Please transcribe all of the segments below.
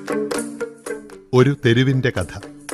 ഒരു തെരുവിന്റെ കഥ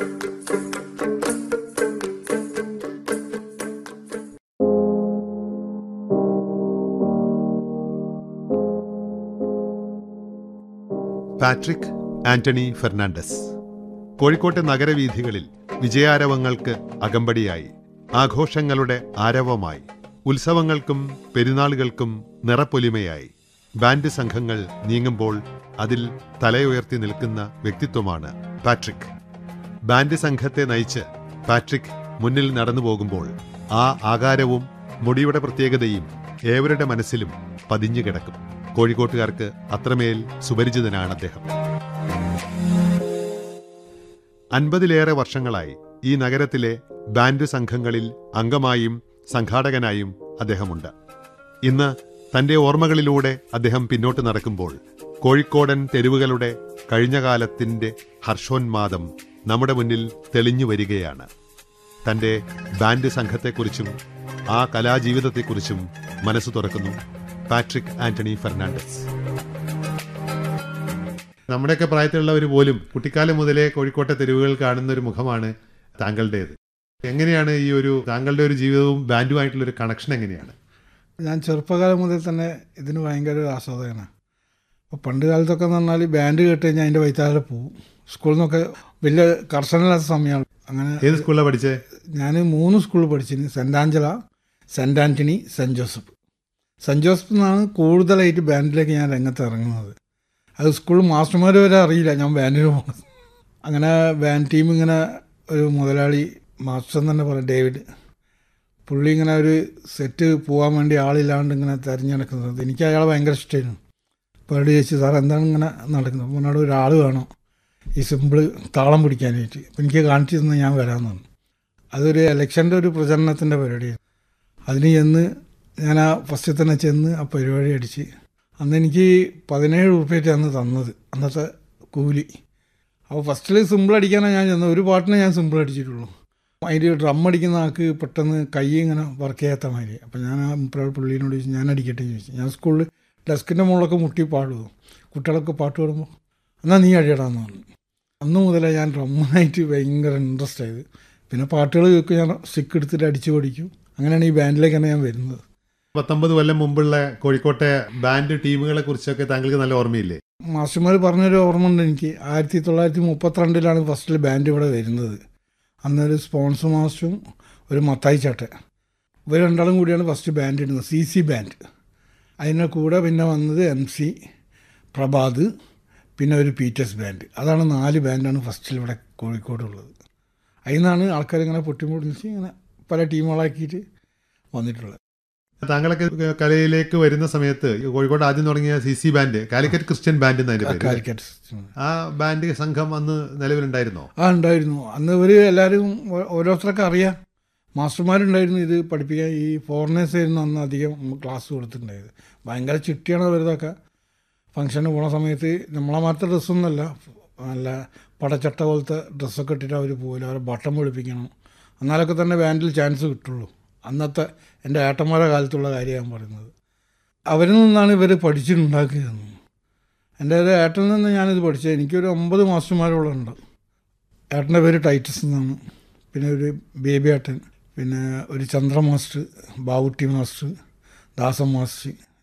Patrick Antony Fernandez കോഴിക്കോട്ടെ നഗരവീഥികളിൽ വിജയാരവങ്ങൾക്ക് അകമ്പടിയായി ആഘോഷങ്ങളുടെ ആരവമായി ഉത്സവങ്ങൾക്കും പെരുന്നാളുകൾക്കും നിറപ്പൊലിമയായി ബാൻഡ് സംഘങ്ങൾ നീങ്ങുമ്പോൾ അതിൽ തലയുയർത്തി നിൽക്കുന്ന വ്യക്തിത്വമാണ് പാട്രിക് ബാൻഡ് സംഘത്തെ നയിച്ച് പാട്രിക് മുന്നിൽ നടന്നു പോകുമ്പോൾ ആ ആകാരവും മുടിയുടെ പ്രത്യേകതയും ഏവരുടെ മനസ്സിലും പതിഞ്ഞു കിടക്കും കോഴിക്കോട്ടുകാർക്ക് അത്രമേൽ സുപരിചിതനാണ് അദ്ദേഹം അൻപതിലേറെ വർഷങ്ങളായി ഈ നഗരത്തിലെ ബാൻഡ് സംഘങ്ങളിൽ അംഗമായും സംഘാടകനായും അദ്ദേഹമുണ്ട് ഇന്ന് തന്റെ ഓർമ്മകളിലൂടെ അദ്ദേഹം പിന്നോട്ട് നടക്കുമ്പോൾ കോഴിക്കോടൻ തെരുവുകളുടെ കഴിഞ്ഞകാലത്തിന്റെ ഹർഷോന്മാദം നമ്മുടെ മുന്നിൽ തെളിഞ്ഞു വരികയാണ് തന്റെ ബാൻഡ് സംഘത്തെക്കുറിച്ചും ആ കലാജീവിതത്തെക്കുറിച്ചും മനസ്സ് തുറക്കുന്നു പാട്രിക് ആന്റണി ഫെർണാണ്ടസ് നമ്മുടെയൊക്കെ പ്രായത്തിലുള്ളവർ പോലും കുട്ടിക്കാലം മുതലേ കോഴിക്കോട്ടെ തെരുവുകൾ കാണുന്ന ഒരു മുഖമാണ് താങ്കളുടേത് എങ്ങനെയാണ് ഈ ഒരു താങ്കളുടെ ഒരു ജീവിതവും ബാൻഡുമായിട്ടുള്ള ഒരു കണക്ഷൻ എങ്ങനെയാണ് ഞാൻ ചെറുപ്പകാലം മുതൽ തന്നെ ഇതിന് ഭയങ്കര ഒരു ആസ്വാദകനാണ് അപ്പോൾ പണ്ട് കാലത്തൊക്കെ എന്ന് പറഞ്ഞാൽ ബാൻഡ് കേട്ട് കഴിഞ്ഞാൽ അതിൻ്റെ വൈത്താലെ പോവും സ്കൂളിൽ നിന്നൊക്കെ വലിയ കർശനമില്ലാത്ത സമയമാണ് അങ്ങനെ ഏത് സ്കൂളിലാണ് പഠിച്ചേ ഞാൻ മൂന്ന് സ്കൂളിൽ പഠിച്ചിന് Saint Angela Saint Antony Saint Joseph Saint Joseph നിന്നാണ് കൂടുതലായിട്ട് ബാൻഡിലേക്ക് ഞാൻ രംഗത്ത് ഇറങ്ങുന്നത് അത് സ്കൂൾ മാസ്റ്റർമാർ വരെ അറിയില്ല ഞാൻ ബാൻഡിന് പോകുന്നത് അങ്ങനെ ബാൻഡ് ടീം ഇങ്ങനെ ഒരു മുതലാളി മാസ്റ്റർ എന്ന് തന്നെ പറയാം ഡേവിഡ് പുള്ളി ഇങ്ങനെ ഒരു സെറ്റ് പോകാൻ വേണ്ടി ആളില്ലാണ്ട് ഇങ്ങനെ തിരഞ്ഞെടുക്കുന്നത് എനിക്ക് അയാളെ ഭയങ്കര ഇഷ്ടമായിരുന്നു അപ്പോൾ അവിടെ ചോദിച്ചു സാർ എന്താണ് ഇങ്ങനെ നടക്കുന്നത് അപ്പോൾ എന്നോട് ഒരാൾ വേണം ഈ സിമ്പിൾ താളം പിടിക്കാനായിട്ട് അപ്പോൾ എനിക്ക് കാണിച്ചു തന്നെ ഞാൻ വരാമെന്ന് പറഞ്ഞു അതൊരു ഇലക്ഷൻ്റെ ഒരു പ്രചരണത്തിൻ്റെ പരിപാടിയാണ് അതിന് ചെന്ന് ഞാൻ ആ ഫസ്റ്റിൽ തന്നെ ചെന്ന് ആ പരിപാടി അടിച്ച് അന്ന് എനിക്ക് പതിനേഴ് ഉറുപ്പ്യറ്റ് അന്ന് തന്നത് അന്നത്തെ കൂലി അപ്പോൾ ഫസ്റ്റിൽ സിമ്പിൾ അടിക്കാനാണ് ഞാൻ ചെന്നത് ഒരു പാട്ടിനെ ഞാൻ സിമ്പിൾ അടിച്ചിട്ടുള്ളൂ അതിൻ്റെ ഡ്രം അടിക്കുന്ന ആൾക്ക് പെട്ടെന്ന് കൈ ഇങ്ങനെ വർക്ക് ചെയ്യാത്ത മാതിരി അപ്പോൾ ഞാൻ ആ മുപ്പരാൾ പുള്ളീനോട് ചോദിച്ചു ഞാൻ അടിക്കട്ടെ എന്ന് ചോദിച്ചു ഞാൻ സ്കൂളിൽ ഡെസ്കിൻ്റെ മുകളിലൊക്കെ മുട്ടി പാടുമോ കുട്ടികളൊക്കെ പാട്ട് പാടുമ്പോൾ എന്നാൽ നീ അടിയടാന്ന് പറഞ്ഞു അന്ന് മുതലേ ഞാൻ ഡ്രമ്മായിട്ട് ഭയങ്കര ഇൻട്രസ്റ്റ് ആയത് പിന്നെ പാട്ടുകൾ കേൾക്കും ഞാൻ സ്റ്റിക്ക് എടുത്തിട്ട് അടിച്ചു പഠിക്കും അങ്ങനെയാണ് ഈ ബാൻഡിലേക്കാണ് ഞാൻ വരുന്നത് പത്തൊമ്പത് കൊല്ലം മുമ്പുള്ള കോഴിക്കോട്ടെ ബാൻഡ് ടീമുകളെ കുറിച്ചൊക്കെ താങ്കൾക്ക് നല്ല ഓർമ്മയില്ലേ മാസ്റ്റർമാർ പറഞ്ഞൊരു ഓർമ്മ ഉണ്ട് എനിക്ക് ആയിരത്തി തൊള്ളായിരത്തി മുപ്പത്തിരണ്ടിലാണ് ഫസ്റ്റിൽ ബാൻഡ് ഇവിടെ വരുന്നത് അന്നൊരു സ്പോൺസർ മാസ്റ്ററും ഒരു മത്തായി ചാട്ടൻ ഇവർ രണ്ടാളും കൂടിയാണ് ഫസ്റ്റ് ബാൻഡ് ഇടുന്നത് സി സി ബാൻഡ് അതിൻ്റെ കൂടെ പിന്നെ വന്നത് എം സി പ്രഭാത് പിന്നെ ഒരു പീറ്റേഴ്സ് ബാൻഡ് അതാണ് നാല് ബാൻഡാണ് ഫസ്റ്റിൽ ഇവിടെ കോഴിക്കോടുള്ളത് അതിൽ നിന്നാണ് ആൾക്കാർ ഇങ്ങനെ പൊട്ടിമുടിച്ച് ഇങ്ങനെ പല ടീമുകളാക്കിയിട്ട് വന്നിട്ടുള്ളത് താങ്കളൊക്കെ കലയിലേക്ക് വരുന്ന സമയത്ത് കോഴിക്കോട് ആദ്യം തുടങ്ങിയ C C band Calicut Christian band എന്നതിന്റെ പേര് കാലിക്കറ്റ് ആ ബാൻഡ് സംഘം അന്ന് നിലവിലുണ്ടായിരുന്നോ ആ ഉണ്ടായിരുന്നു അന്ന് ഇവർ എല്ലാവരും ഓ- ഓരോരുത്തരൊക്കെ അറിയാം മാസ്റ്റർമാരുണ്ടായിരുന്നു ഇത് പഠിപ്പിക്കാൻ ഈ ഫോറിനേഴ്സ് ആയിരുന്നു അന്ന് അധികം ക്ലാസ് കൊടുത്തിട്ടുണ്ടായത് ഭയങ്കര ചിട്ടിയാണ് അവരതൊക്കെ ഫംഗ്ഷന് പോണ സമയത്ത് നമ്മളെ മാറ്റത്തെ ഡ്രസ്സൊന്നുമല്ല നല്ല പടച്ചട്ട പോലത്തെ ഡ്രസ്സൊക്കെ ഇട്ടിട്ട് അവർ പോകില്ല അവരെ ബട്ടൺ പിടിപ്പിക്കണം എന്നാലൊക്കെ തന്നെ ബാൻഡിൽ ചാൻസ് കിട്ടുള്ളൂ അന്നത്തെ എൻ്റെ ഏട്ടന്മാരുടെ കാലത്തുള്ള കാര്യം ഞാൻ പറയുന്നത് അവരിൽ നിന്നാണ് ഇവർ പഠിച്ചിട്ടുണ്ടാക്കിയത് എൻ്റെ ഒരു ഏട്ടനിൽ നിന്ന് ഞാനിത് പഠിച്ചത് എനിക്കൊരു ഒമ്പത് മാസ്റ്റർമാരോളം ഉണ്ട് ഏട്ടൻ്റെ പേര് ടൈറ്റസ് എന്നാണ് പിന്നെ ഒരു ബേബി ഏട്ടൻ പിന്നെ ഒരു Chandra master Bavutty master Dasan master